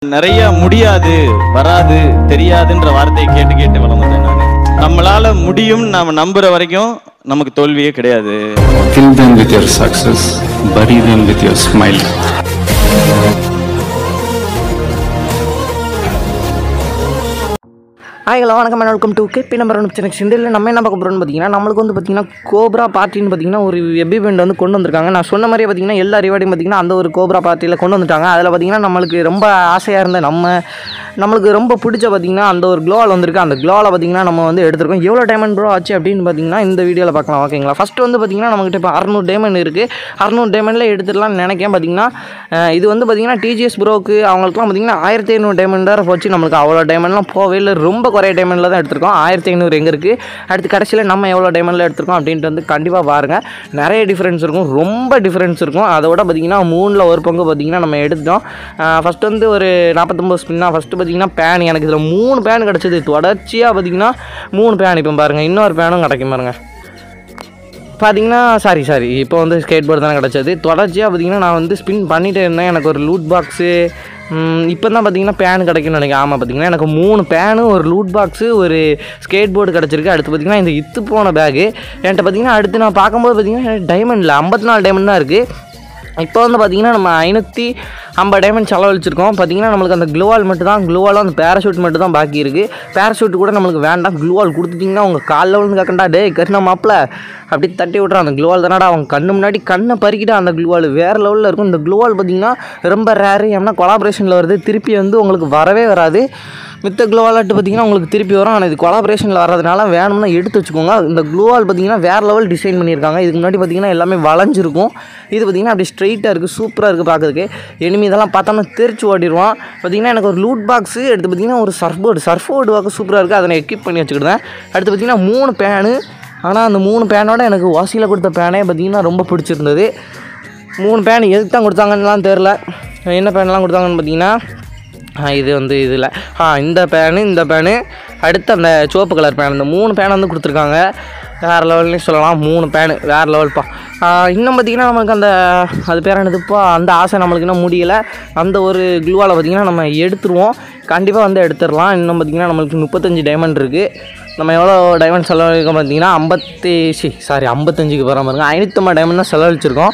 நிறைய முடியாது வராது தெரியாதுன்ற வார்த்தையை கேட்டு கேட்டு வளர்ந்தேன் நான் நம்மளால முடியும் நாம நம்புற வரைக்கும் நமக்கு தோல்வியே கிடையாது Kill them with your success, bury them with your smile. Hi hello வணக்கம் welcome to KB number one Chennai சிண்டில் நம்ம என்ன பார்க்க போகிறோம்னு பார்த்தீங்கன்னா நம்மளுக்கு வந்து பார்த்தீங்கன்னா கோப்ரா பார்ட்டின்னு பார்த்தீங்கன்னா ஒரு வெப் இவெண்ட் வந்து கொண்டு வந்திருக்காங்க நான் சொன்ன மாதிரியே பார்த்தீங்கன்னா எல்லா ரிவார்டையும் பார்த்தீங்கன்னா அந்த ஒரு கோப்ரா பார்ட்டியில் கொண்டு வந்துட்டாங்க அதில் பார்த்தீங்கன்னா நம்மளுக்கு ரொம்ப ஆசையாக இருந்த நம்ம நம்மளுக்கு ரொம்ப பிடிச்ச பார்த்தீங்கன்னா அந்த ஒரு க்ளோவால் வந்திருக்கு அந்த க்ளோவில் பார்த்தீங்கன்னா நம்ம வந்து எடுத்திருக்கோம் எவ்வளோ டைமண்ட் ப்ரோ ஆச்சு அப்படின்னு பார்த்தீங்கன்னா இந்த வீடியோவில் பார்க்கலாம் ஓகேங்களா ஃபஸ்ட்டு வந்து பார்த்தீங்கன்னா நம்மகிட்ட இப்போ அறநூறு டைமண்ட் இருக்குது அறநூறு டைமண்டில் எடுத்துடலாம்னு நினைக்கிறேன் பார்த்தீங்கன்னா அஹ் இது வந்து பார்த்தீங்கன்னா டிஜிஎஸ் ப்ரோக்கு அவங்களுக்குலாம் பார்த்தீங்கன்னா ஆயிரத்தி ஐநூறு டைமண்ட் வேறு போச்சு நம்மளுக்கு அவ்வளோ டைமண்ட்லாம் போகவே இல்லை ரொம்ப குறைய டைமண்டில் தான் எடுத்திருக்கோம் ஆயிரத்தி ஐநூறு எங்கே இருக்குது அடுத்து கடைசியில் நம்ம எவ்வளோ டைமண்டில் எடுத்திருக்கோம் அப்படின்ட்டு வந்து கண்டிப்பாக பாருங்கள் நிறைய டிஃப்ரென்ஸ் இருக்கும் ரொம்ப டிஃப்ரென்ஸ் இருக்கும் அதோட பார்த்தீங்கன்னா மூணில் ஒரு பங்கு பார்த்தீங்கன்னா நம்ம எடுத்தோம் ஃபஸ்ட்டு வந்து ஒரு நாற்பத்தொம்பது ஸ்பின்னா ஃபஸ்ட்டு பார்த்தீங்கன்னா பேன் எனக்கு இதில் மூணு பேன் கிடச்சிது தொடர்ச்சியாக பார்த்தீங்கன்னா மூணு பேன் இப்போ பாருங்கள் இன்னொரு பேனும் கிடைக்கும் பாருங்கள் பார்த்தீங்கன்னா சாரி சாரி இப்போ வந்து ஸ்கேட் போர்டு தானே கிடச்சது தொடர்ச்சியாக பார்த்தீங்கன்னா நான் வந்து ஸ்பின் பண்ணிகிட்டே இருந்தேன் எனக்கு ஒரு லூட் பாக்ஸு இப்போ தான் பார்த்தீங்கன்னா பேன் கிடைக்கும்னு நினைக்கிறேன் ஆமாம் பார்த்தீங்கன்னா எனக்கு மூணு பேனு ஒரு லூட் பாக்ஸு ஒரு ஸ்கேட் போர்டு கிடச்சிருக்கு அடுத்து பார்த்தீங்கன்னா இந்த இத்து போன பேகு என்கிட்ட பார்த்தீங்கன்னா அடுத்து நான் பார்க்கும்போது பார்த்தீங்கன்னா டைமண்டில் ஐம்பத்தி நாலு டைமண்ட் தான் இருக்குது இப்போ வந்து பார்த்தீங்கன்னா நம்ம ஐநூற்றி ஐம்பது டைமண்ட் செலவழிச்சிருக்கோம் பார்த்தீங்கன்னா நம்மளுக்கு அந்த க்ளூவால் மட்டும் தான் க்ளூவாலும் அந்த பேராஷூட் மட்டும் தான் பாக்கி இருக்குது பேராஷூட் கூட நம்மளுக்கு வேண்டாம் க்ளூவால் கொடுத்துட்டிங்கன்னா அவங்க காலில் விழுந்து கேட்கண்டா டே கருணா மாப்பிள அப்படி தட்டி விட்றான் அந்த க்ளூவால் தானடா அவங்க கண்ணு முன்னாடி கண்ணை பறிக்கிட்டு அந்த க்ளூவால் வேறு லெவலில் இருக்கும் இந்த க்ளூவால் பார்த்தீங்கன்னா ரொம்ப ரேரு ஏன்னா கொலாபரேஷனில் வருது திருப்பி வந்து உங்களுக்கு வரவே வராது மித்த க்ளோவாலாட்டு பார்த்தீங்கன்னா உங்களுக்கு திருப்பி வரும் ஆனால் இது கொலாபரேஷனில் வர்றதுனால வேணும்னா எடுத்து வச்சுக்கோங்க இந்த க்ளோவால் பார்த்தீங்கன்னா வேறு லெவல் டிசைன் பண்ணியிருக்காங்க இதுக்கு முன்னாடி பார்த்தீங்கன்னா எல்லாமே வளைஞ்சிருக்கும் இது பார்த்தீங்கன்னா அப்படி ஸ்ட்ரைட்டாக இருக்குது சூப்பராக இருக்குது பார்க்கறதுக்கு எனிமி இதெல்லாம் பார்த்தோம்னா தெரிச்சு ஓடிடுவான் பார்த்தீங்கன்னா எனக்கு ஒரு லூட் பாக்ஸு எடுத்து பார்த்தீங்கன்னா ஒரு சர்ஃப் போர்டு சர்ஃப் போர்டு பார்க்க சூப்பராக இருக்குது அதை நான் எக்யூப் பண்ணி வச்சுக்கிட்டேன் அடுத்து பார்த்தீங்கன்னா மூணு பேனு ஆனால் அந்த மூணு பேனோட எனக்கு வாசியில் கொடுத்த பேனே பார்த்தீங்கன்னா ரொம்ப பிடிச்சிருந்தது மூணு பேன் எதுக்கு தான் கொடுத்தாங்கன்னுலாம் தெரில என்ன பேன்லாம் கொடுத்தாங்கன்னு பார்த்தீங்கன்னா ஆ, இது வந்து இதில் ஆ இந்த பேனு இந்த பேனு அடுத்து அந்த சிவப்பு கலர் பேன் இந்த மூணு பேன் வந்து கொடுத்துருக்காங்க வேறு லெவல்லையும் சொல்லலாம் மூணு பேனு வேறு லெவல்ப்பா ஆ, இன்னும் பார்த்தீங்கன்னா நம்மளுக்கு அந்த அது பேர் என்னதுப்பா அந்த ஆசை நம்மளுக்கு இன்னும் முடியலை அந்த ஒரு க்ளூவால் பார்த்தீங்கன்னா நம்ம எடுத்துருவோம் கண்டிப்பாக வந்து எடுத்துடலாம் இன்னும் பார்த்தீங்கன்னா நம்மளுக்கு முப்பத்தஞ்சு டைமண்ட் இருக்குது நம்ம எவ்வளோ டைமண்ட் செலவழிக்கோம் பார்த்தீங்கன்னா ஐம்பத்தி சி சாரி ஐம்பத்தஞ்சுக்கு போகிற பாருங்க ஐநூற்றம்பது டைமண்ட் தான் செலவழிச்சிருக்கோம்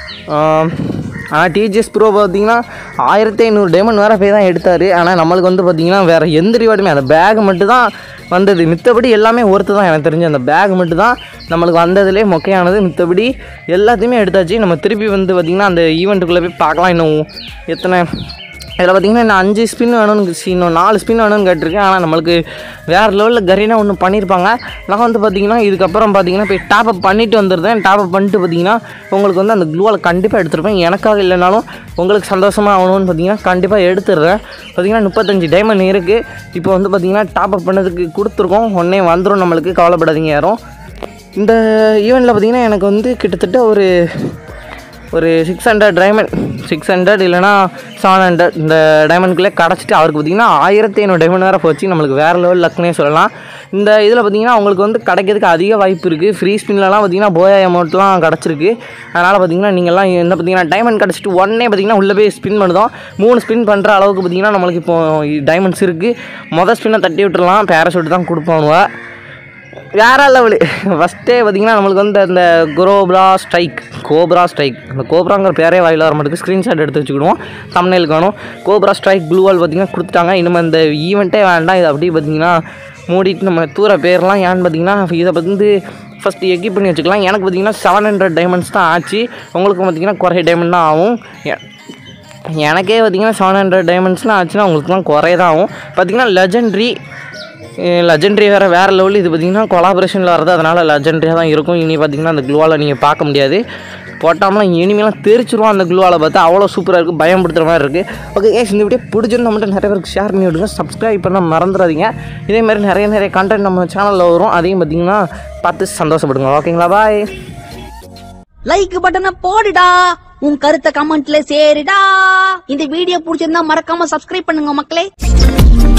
ஆனால் டிஜிஎஸ் ப்ரோ பார்த்தீங்கன்னா ஆயிரத்தி ஐநூறு டைமண்ட் வேறு போய் தான் எடுத்தார் ஆனால் நம்மளுக்கு வந்து பார்த்தீங்கன்னா வேறு எந்த ரிவார்டுமே அந்த பேக் மட்டும் தான் வந்தது மித்தபடி எல்லாமே ஒருத்து தான் எனக்கு தெரிஞ்சு அந்த பேக் மட்டும் தான் நம்மளுக்கு வந்ததுலேயே மொக்கையானது மித்தபடி எல்லாத்தையுமே எடுத்தாச்சு நம்ம திருப்பி வந்து பார்த்திங்கன்னா அந்த ஈவெண்ட்டுக்குள்ளே போய் பார்க்கலாம் இன்னும் எத்தனை இதில் பார்த்தீங்கன்னா இன்னும் அஞ்சு ஸ்பின் வேணும்னு சி, இன்னும் நாலு ஸ்பின் வேணும்னு கேட்டிருக்கேன் ஆனால் நம்மளுக்கு வேறு லெவலில் கரீனா ஒன்று பண்ணியிருப்பாங்க நான் வந்து பார்த்தீங்கன்னா இதுக்கப்புறம் பார்த்தீங்கன்னா போய் டாப் அப் பண்ணிட்டு வந்துருந்தேன் டாப் அப் பண்ணிட்டு பார்த்தீங்கன்னா உங்களுக்கு வந்து அந்த க்ளூவால் கண்டிப்பாக எடுத்துருப்பேன் எனக்காக இல்லைனாலும் உங்களுக்கு சந்தோஷமாக ஆகணும்னு பார்த்தீங்கன்னா கண்டிப்பாக எடுத்துடுறேன் பார்த்தீங்கன்னா முப்பத்தஞ்சு டைமண்ட் இருக்குது இப்போ வந்து பார்த்தீங்கன்னா டாப் அப் பண்ணதுக்கு கொடுத்துருக்கோம் உடனே வந்துடும் நம்மளுக்கு கவலைப்படாதீங்க யாரும் இந்த ஈவெண்ட்டில் பார்த்தீங்கன்னா எனக்கு வந்து கிட்டத்தட்ட ஒரு ஒரு six hundred diamond six hundred இல்லைனா செவன் ஹண்ட்ரட் இந்த டைமண்ட்குள்ளே கிடச்சிட்டு அவருக்கு பார்த்தீங்கன்னா ஆயிரத்தி ஐநூறு டைமண்ட் வேறு போச்சு நம்மளுக்கு வேறு லெவல் லக்குனே சொல்லலாம் இந்த இதில் பார்த்தீங்கன்னா அவங்களுக்கு வந்து கிடைக்கிறதுக்கு அதிக வாய்ப்பு இருக்குது ஃப்ரீ ஸ்பின்லலாம் பார்த்தீங்கன்னா போயா அமௌண்ட்லாம் கிடச்சிருக்கு அதனால் பார்த்தீங்கன்னா நீங்கள்லாம் என்ன பார்த்தீங்கன்னா டைமண்ட் கிடச்சிட்டு உடனே பார்த்தீங்கன்னா உள்ளே போய் ஸ்பின் பண்ணுதோம் மூணு ஸ்பின் பண்ணுற அளவுக்கு பார்த்தீங்கன்னா நம்மளுக்கு இப்போ டைமண்ட்ஸ் இருக்குது மொதல் ஸ்பின்னை தட்டி விட்டுறலாம் பேராஷூட் தான் கொடுப்பானுவ வேற லெவலு ஃபஸ்ட்டே பார்த்தீங்கன்னா நம்மளுக்கு வந்து அந்த குரோப்ரா ஸ்ட்ரைக் கோப்ரா ஸ்ட்ரைக் அந்த கோப்ராங்கிற பேரே வாயில் வர மாட்டேங்குது ஸ்க்ரீன்ஷாட் எடுத்து வச்சுக்கிடுவோம் thumbnail காணும் கோப்ரா ஸ்ட்ரைக் ப்ளூவால் பார்த்தீங்கன்னா கொடுத்துட்டாங்க இனிமேல் இந்த ஈவெண்ட்டே வேண்டாம் இது அப்படியே பார்த்தீங்கன்னா மூடிட்டு நம்ம தூர பேர்லாம் ஏன்னு பார்த்தீங்கன்னா இதை வந்து ஃபஸ்ட்டு எக்கி பண்ணி வச்சுக்கலாம் எனக்கு பார்த்தீங்கன்னா செவன் ஹண்ட்ரட் டைமண்ட்ஸ் தான் ஆச்சு உங்களுக்கு பார்த்தீங்கன்னா குறைய டைமண்ட் தான் ஆகும் எ- எனக்கே பார்த்தீங்கன்னா செவன் ஹண்ட்ரட் டைமண்ட்ஸ்லாம் ஆச்சுன்னா உங்களுக்குலாம் குறைய தான் ஆகும் பார்த்தீங்கன்னா லெஜெண்ட்ரி லெஜெண்ட்ரி வேறு வேறு லெவல் இது பார்த்தீங்கன்னா கொலாபரேஷனில் வரது அதனால் லெஜெண்ட்ரியாக தான் இருக்கும் இனி பார்த்தீங்கன்னா அந்த க்ளூவால் நீங்கள் பார்க்க முடியாது போட்டாமலாம் இனிமேலாம் தெரிச்சிருவோம் அந்த க்ளூவால் பார்த்தா அவ்வளோ சூப்பராக இருக்குது பயன்படுத்துகிற மாதிரி இருக்குது ஓகே ஏஸ் இந்த வீடியோ பிடிச்சிருந்தா மட்டும் நிறைய பேருக்கு ஷேர் பண்ணி விடுங்க சப்ஸ்கிரைப் பண்ண மறந்துடாதீங்க இதே மாதிரி நிறைய நிறைய கண்டென்ட் நம்ம சேனலில் வரும் அதையும் பார்த்தீங்கன்னா பார்த்து சந்தோஷப்படுங்க ஓகேங்களா பாய் லைக் பட்டனை போடுடா உன் கருத்தை கமெண்ட்ல சேருடா இந்த வீடியோ பிடிச்சிருந்தா மறக்காம சப்ஸ்கிரைப் பண்ணுங்க மக்களே